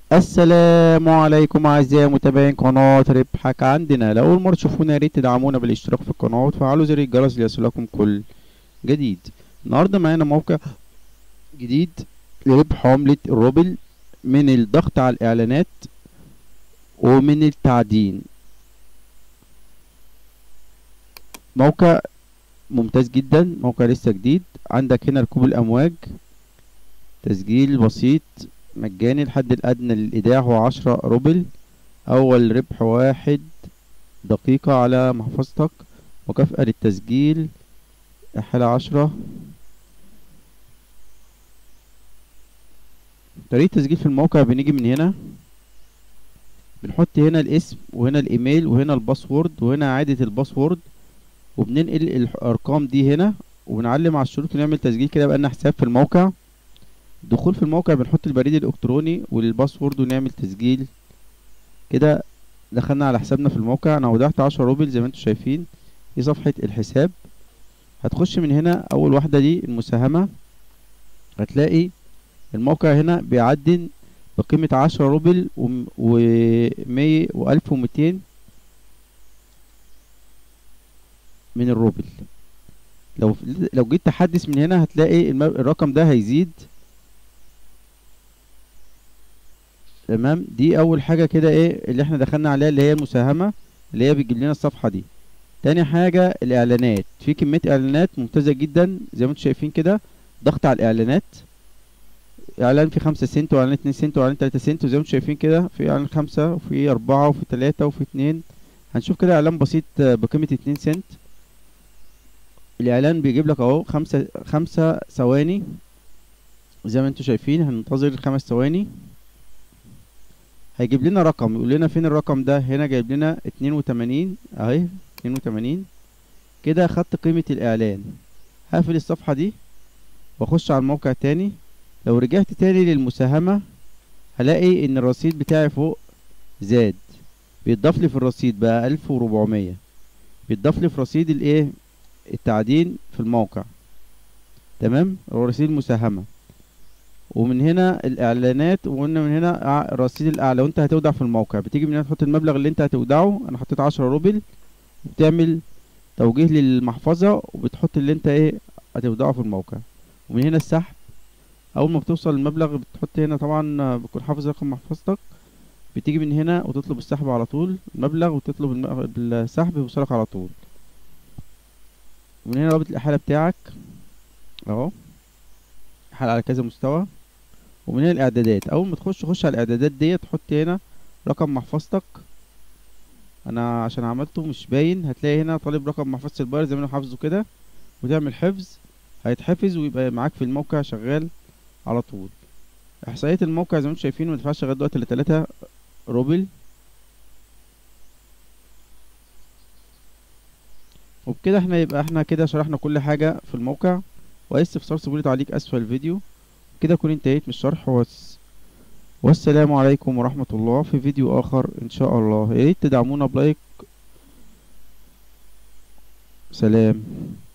السلام عليكم اعزائي متابعين قناة ربحك عندنا لو اول مرة تشوفونا يا ريت تدعمونا بالاشتراك في القناة وتفعلوا زر الجرس ليصلكم كل جديد النهاردة معانا موقع جديد لربح عملة الروبل من الضغط على الاعلانات ومن التعدين موقع ممتاز جدا موقع لسه جديد عندك هنا ركوب الامواج تسجيل بسيط مجاني الحد الأدنى للإيداع هو عشرة روبل أول ربح واحد دقيقة على محفظتك مكافأة للتسجيل حالة عشرة طريقة التسجيل في الموقع بنيجي من هنا بنحط هنا الاسم وهنا الإيميل وهنا الباسورد وهنا إعادة الباسورد وبننقل الأرقام دي هنا وبنعلم على الشروط ونعمل تسجيل كده بقى لنا حساب في الموقع دخول في الموقع بنحط البريد الالكتروني والباسورد ونعمل تسجيل كده دخلنا على حسابنا في الموقع انا ودعت عشرة روبل زي ما انتم شايفين دي صفحة الحساب هتخش من هنا اول واحدة دي المساهمة هتلاقي الموقع هنا بيعدن بقيمة عشرة روبل ومية والف ومتين من الروبل لو لو جيت تحدث من هنا هتلاقي الرقم ده هيزيد تمام دي اول حاجه كده ايه اللي احنا دخلنا عليها اللي هي المساهمه اللي هي بتجيب لنا الصفحه دي تاني حاجه الاعلانات في كميه اعلانات ممتازه جدا زي ما انتم شايفين كده ضغط على الاعلانات اعلان في خمسة سنت واعلان اتنين سنت واعلان تلاتة سنت وزي ما انتم شايفين كده في اعلان خمسة وفي اربعة وفي تلاتة وفي اتنين هنشوف كده اعلان بسيط بقيمة اتنين سنت الاعلان بيجيب لك اهو خمسة خمسة ثواني زي ما انتم شايفين هننتظر خمس ثواني هيجيب لنا رقم يقول لنا فين الرقم ده هنا جايب لنا اتنين وتمانين اهي اتنين وتمانين كده خدت قيمة الاعلان هقفل الصفحة دي واخش على الموقع تاني لو رجعت تاني للمساهمة هلاقي ان الرصيد بتاعي فوق زاد بيتضاف لي في الرصيد بقى الف وربعمية بيتضاف لي في رصيد الايه التعدين في الموقع تمام هو رصيد المساهمة ومن هنا الاعلانات وقلنا من هنا رصيد الاعلى لو انت هتودع في الموقع بتيجي من هنا تحط المبلغ اللي انت هتودعه انا حطيت عشرة روبل وبتعمل توجيه للمحفظة وبتحط اللي انت ايه هتودعه في الموقع ومن هنا السحب اول ما بتوصل المبلغ بتحط هنا طبعا بتكون حافظ رقم محفظتك بتيجي من هنا وتطلب السحب على طول المبلغ وتطلب السحب يوصلك على طول ومن هنا رابط الاحالة بتاعك اهو حال على كذا مستوى ومن هنا الاعدادات اول ما تخش خش على الاعدادات ديت تحط هنا رقم محفظتك انا عشان عملته مش باين هتلاقي هنا طالب رقم محفظة الباير زي ما انا حافظه كده وتعمل حفظ هيتحفظ ويبقى معاك في الموقع شغال على طول احصائية الموقع زي ما انتم شايفين ما دفعش لغاية دلوقتي الا تلاتة روبل وبكده احنا يبقى احنا كده شرحنا كل حاجة في الموقع واي استفسار سيبولي تعليق اسفل الفيديو كده اكون انتهيت من الشرح وس... والسلام عليكم ورحمة الله في فيديو اخر ان شاء الله ياريت تدعمونا بلايك سلام